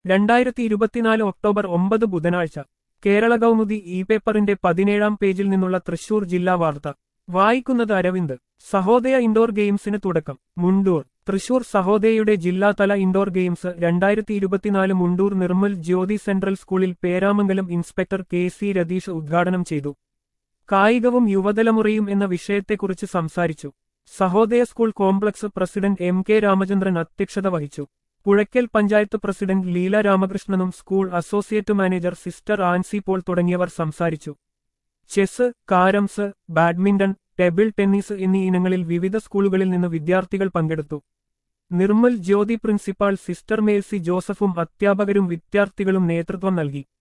രണ്ടായിരത്തി ഇരുപത്തിനാല് ഒക്ടോബർ ഒമ്പത് ബുധനാഴ്ച കേരള കൗമുദി ഇ പേപ്പറിന്റെ പതിനേഴാം പേജിൽ നിന്നുള്ള തൃശൂർ ജില്ലാ വാർത്ത വായിക്കുന്നത് അരവിന്ദ് സഹോദയ ഇൻഡോർ ഗെയിംസിന് തുടക്കം മുണ്ടൂർ തൃശൂർ സഹോദയയുടെ ജില്ലാതല ഇൻഡോർ ഗെയിംസ് രണ്ടായിരത്തി ഇരുപത്തിനാല് മുണ്ടൂർ നിർമ്മൽ ജ്യോതി സെൻട്രൽ സ്കൂളിൽ Peramangalam inspector K C Ratheesh ഉദ്ഘാടനം ചെയ്തു കായികവും യുവതലമുറയും എന്ന വിഷയത്തെക്കുറിച്ച് സംസാരിച്ചു Sahodaya school complex president M K Ramachandran അധ്യക്ഷത വഹിച്ചു പുഴയ്ക്കൽ പഞ്ചായത്ത് പ്രസിഡന്റ് ലീല രാമകൃഷ്ണനും school associate manager sister Ancy Paul തുടങ്ങിയവർ സംസാരിച്ചു chess carroms badminton table tennis എന്നീ ഇനങ്ങളിൽ വിവിധ സ്കൂളുകളിൽ നിന്ന് വിദ്യാർത്ഥികൾ പങ്കെടുത്തു നിർമ്മൽ ജ്യോതി പ്രിൻസിപ്പാൾ സിസ്റ്റർ മേൽസി ജോസഫും അധ്യാപകരും വിദ്യാർത്ഥികളും നേതൃത്വം നൽകി